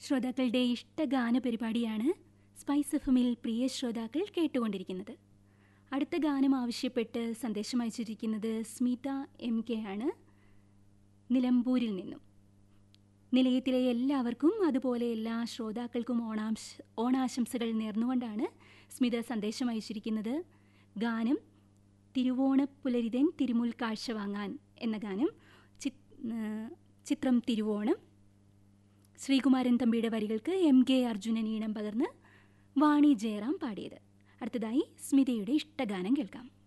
ശ്രോതാക്കളുടെ ഇഷ്ടഗാന പരിപാടിയാണ് സ്പൈസ് എഫമിൽ പ്രിയ ശ്രോതാക്കൾ കേട്ടുകൊണ്ടിരിക്കുന്നത് അടുത്ത ഗാനം ആവശ്യപ്പെട്ട് സന്ദേശം അയച്ചിരിക്കുന്നത് സ്മിത എം കെ ആണ് നിലമ്പൂരിൽ നിന്നും നിലയത്തിലെ എല്ലാവർക്കും അതുപോലെ എല്ലാ ശ്രോതാക്കൾക്കും ഓണാംശ ഓണാശംസകൾ നേർന്നുകൊണ്ടാണ് സ്മിത സന്ദേശം അയച്ചിരിക്കുന്നത് ഗാനം തിരുവോണപ്പുലരിതൻ തിരുമുൽ കാഴ്ച വാങ്ങാൻ എന്ന ഗാനം ചിത്രം തിരുവോണം ശ്രീകുമാരൻ തമ്പിയുടെ വരികൾക്ക് എം കെ അർജുനൻ ഈണം പകർന്ന് വാണി ജയറാം പാടിയത് അടുത്തതായി സ്മിതയുടെ ഇഷ്ടഗാനം കേൾക്കാം